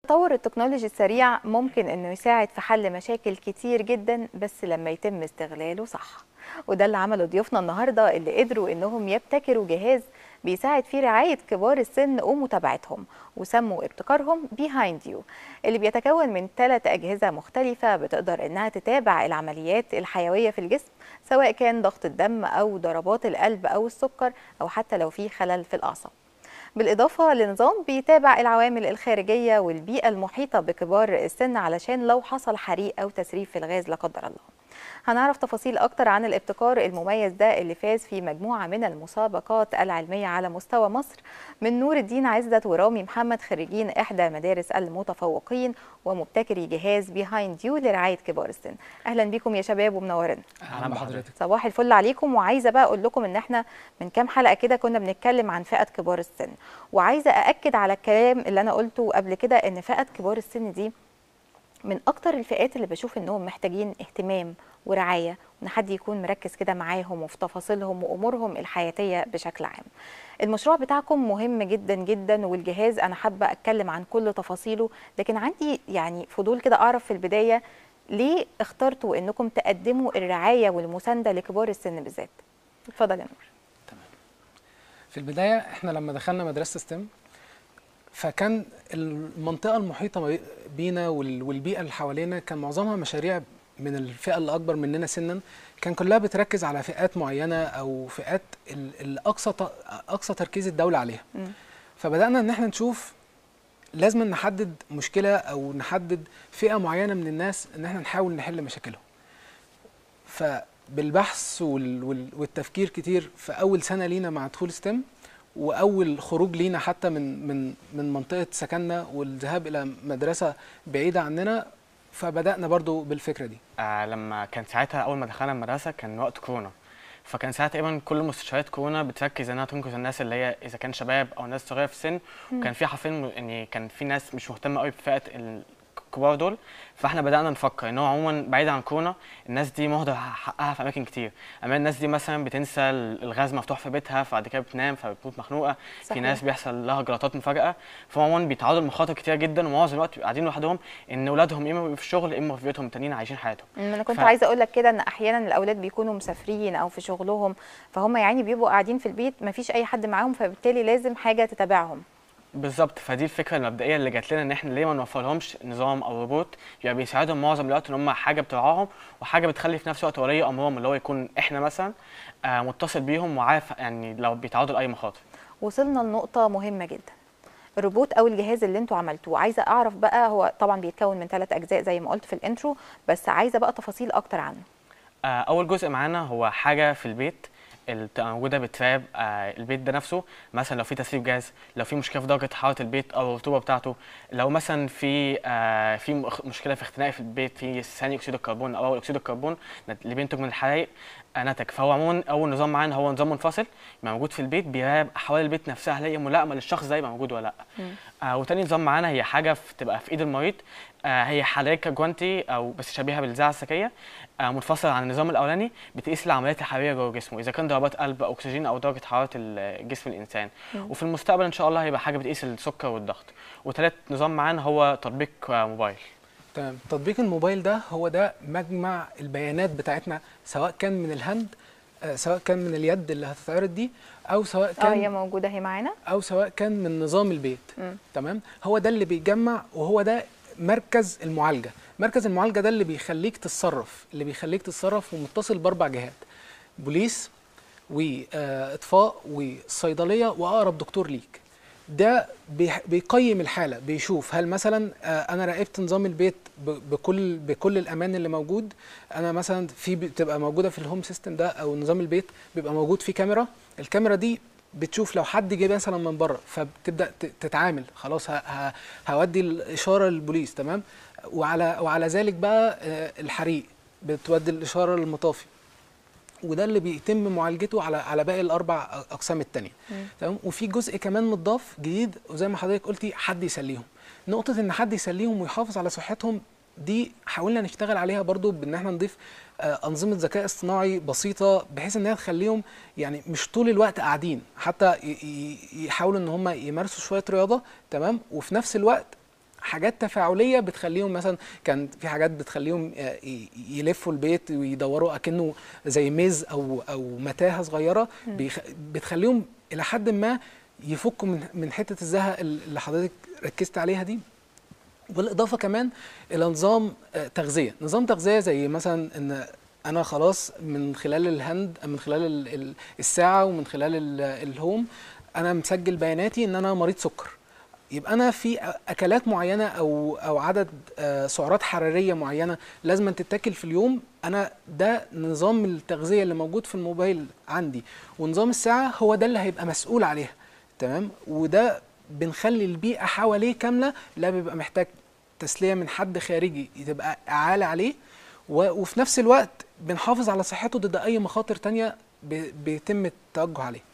التطور التكنولوجي السريع ممكن انه يساعد في حل مشاكل كتير جدا بس لما يتم استغلاله صح وده اللي عمله ضيوفنا النهارده اللي قدروا انهم يبتكروا جهاز بيساعد في رعاية كبار السن ومتابعتهم وسموا ابتكارهم بيهايند يو اللي بيتكون من ثلاث أجهزة مختلفة بتقدر إنها تتابع العمليات الحيوية في الجسم سواء كان ضغط الدم أو ضربات القلب أو السكر أو حتى لو في خلل في الأعصاب بالإضافة لنظام بيتابع العوامل الخارجية والبيئة المحيطة بكبار السن علشان لو حصل حريق أو تسريب في الغاز لا قدر الله هنعرف تفاصيل أكتر عن الابتكار المميز ده اللي فاز في مجموعة من المسابقات العلمية على مستوى مصر من نور الدين عزت ورامي محمد خريجين إحدى مدارس المتفوقين ومبتكري جهاز بيهايند يو لرعاية كبار السن أهلا بيكم يا شباب ومنورين اهلا بحضرتك صباح الفل عليكم وعايزه بقى اقول لكم ان احنا من كام حلقه كده كنا بنتكلم عن فئه كبار السن وعايزه ااكد على الكلام اللي انا قلته قبل كده ان فئه كبار السن دي من اكتر الفئات اللي بشوف انهم محتاجين اهتمام ورعايه وان حد يكون مركز كده معاهم وفي تفاصيلهم وامورهم الحياتيه بشكل عام المشروع بتاعكم مهم جدا جدا والجهاز انا حابه اتكلم عن كل تفاصيله لكن عندي يعني فضول كده اعرف في البدايه ليه اخترتوا انكم تقدموا الرعايه والمسانده لكبار السن بالذات اتفضل يا نور في البدايه احنا لما دخلنا مدرسه ستيم فكان المنطقه المحيطه ما بينا وال- والبيئه اللي حوالينا كان معظمها مشاريع من الفئه اللي اكبر مننا سنا كان كلها بتركز على فئات معينه او فئات ال- الاقصى ت- اقصى تركيز الدوله عليها مم. فبدانا ان احنا نشوف لازم نحدد مشكله او نحدد فئه معينه من الناس ان احنا نحاول نحل مشاكلهم فبالبحث وال- وال- والتفكير كتير في اول سنه لينا مع دخول ستيم واول خروج لينا حتى من من من منطقه سكننا والذهاب الى مدرسه بعيده عننا فبدانا برضو بالفكره دي آه لما كان ساعتها اول ما دخلنا المدرسه كان وقت كورونا فكان ساعتها تقريبا كل مستشفيات كورونا بتركز انها تنقذ الناس اللي هي اذا كان شباب او ناس صغيره في السن وكان في حرفيا م- يعني كان في ناس مش مهتمه قوي بفئه الكبار دول فاحنا بدانا نفكر ان هو عموما بعيد عن كورونا الناس دي مهدر حقها في اماكن كتير اما الناس دي مثلا بتنسى الغاز مفتوح في بيتها فبعد كده بتنام فبتموت مخنوقه صحيح. في ناس بيحصل لها جلطات مفاجئه فعموما بيتعرضوا لمخاطر كتير جدا ومعظم الوقت بيبقوا قاعدين لوحدهم ان اولادهم يا اما بيبقوا في الشغل يا اما في بيوتهم تانيين عايشين حياتهم مم، انا كنت ف- عايزه اقول لك كده ان احيانا الاولاد بيكونوا مسافرين او في شغلهم فهم يعني بيبقوا قاعدين في البيت مفيش اي حد معاهم فبالتالي لازم حاجه تتابعهم بالظبط فدي الفكره المبدئيه اللي جات لنا ان احنا ليه ما نوفرلهمش نظام او روبوت يبقى بيساعدهم معظم الوقت ان هم حاجه بترعاهم وحاجه بتخلي في نفس الوقت ولي امرهم اللي هو يكون احنا مثلا آه متصل بيهم وعارف يعني لو بيتعرضوا لاي مخاطر وصلنا لنقطه مهمه جدا الروبوت او الجهاز اللي انتوا عملتوه عايزه اعرف بقى هو طبعا بيتكون من ثلاث اجزاء زي ما قلت في الانترو بس عايزه بقى تفاصيل اكتر عنه آه، اول جزء معانا هو حاجه في البيت اللي بتبقى موجوده بتراقب آه، البيت ده نفسه مثلا لو في تسريب جاز لو في مشكله في درجه حراره البيت او الرطوبه بتاعته لو مثلا في آه، في مخ- مشكله في اختناق في البيت في ثاني اكسيد الكربون او اول اكسيد الكربون اللي بينتج من الحرائق آه، نتج فهو عموما اول نظام معانا هو نظام منفصل يبقى موجود في البيت بيراقب احوال البيت نفسها هل هي ملائمه للشخص ده يبقى موجود ولا لا مم. آه وتاني نظام معانا هي حاجه في تبقى في ايد المريض آه هي حركه جوانتي او بس شبيهه بالاذاعه الذكيه آه منفصله عن النظام الاولاني بتقيس العمليات الحراريه جوه جسمه اذا كان ضربات قلب او اكسجين او درجه حراره ال- جسم الانسان مم. وفي المستقبل ان شاء الله هيبقى حاجه بتقيس السكر والضغط وثالث نظام معانا هو تطبيق آه موبايل تمام تطبيق الموبايل ده هو ده مجمع البيانات بتاعتنا سواء كان من الهاند آه، سواء كان من اليد اللي هتتعرض دي او سواء اه هي كان موجوده اهي معانا او سواء كان من نظام البيت مم. تمام هو ده اللي بيجمع وهو ده مركز المعالجه مركز المعالجه ده اللي بيخليك تتصرف اللي بيخليك تتصرف ومتصل باربع جهات بوليس واطفاء وصيدليه واقرب دكتور ليك ده بيح- بيقيم الحاله بيشوف هل مثلا آه، انا راقبت نظام البيت ب- بكل بكل الامان اللي موجود انا مثلا في بتبقى موجوده في الهوم سيستم ده او نظام البيت بيبقى موجود فيه كاميرا الكاميرا دي بتشوف لو حد جه مثلا من بره فبتبدا ت- تتعامل خلاص ه- ه- هودي الاشاره للبوليس تمام وعلى وعلى ذلك بقى آه، الحريق بتودي الاشاره للمطافي وده اللي بيتم معالجته على على باقي الاربع اقسام التانية تمام وفي جزء كمان متضاف جديد وزي ما حضرتك قلتي حد يسليهم نقطه ان حد يسليهم ويحافظ على صحتهم دي حاولنا نشتغل عليها برضو بان احنا نضيف آه، انظمه ذكاء اصطناعي بسيطه بحيث انها تخليهم يعني مش طول الوقت قاعدين حتى ي- ي- يحاولوا ان هم يمارسوا شويه رياضه تمام وفي نفس الوقت حاجات تفاعليه بتخليهم مثلا كان في حاجات بتخليهم آه، ي- يلفوا البيت ويدوروا اكنه زي ميز او او متاهه صغيره بيخ... بتخليهم الى حد ما يفكوا من من حته الزهق اللي حضرتك ركزت عليها دي بالاضافه كمان الى نظام آه، تغذيه نظام تغذيه زي مثلا ان انا خلاص من خلال الهاند من خلال ال- ال- الساعه ومن خلال ال- الهوم انا مسجل بياناتي ان انا مريض سكر يبقى انا في اكلات معينه او او عدد آه، سعرات حراريه معينه لازم تتاكل في اليوم انا ده نظام التغذيه اللي موجود في الموبايل عندي ونظام الساعه هو ده اللي هيبقى مسؤول عليها تمام وده بنخلي البيئه حواليه كامله لا بيبقى محتاج تسليه من حد خارجي تبقى اعاله عليه و- وفي نفس الوقت بنحافظ على صحته ضد اي مخاطر تانية ب- بيتم التوجه عليه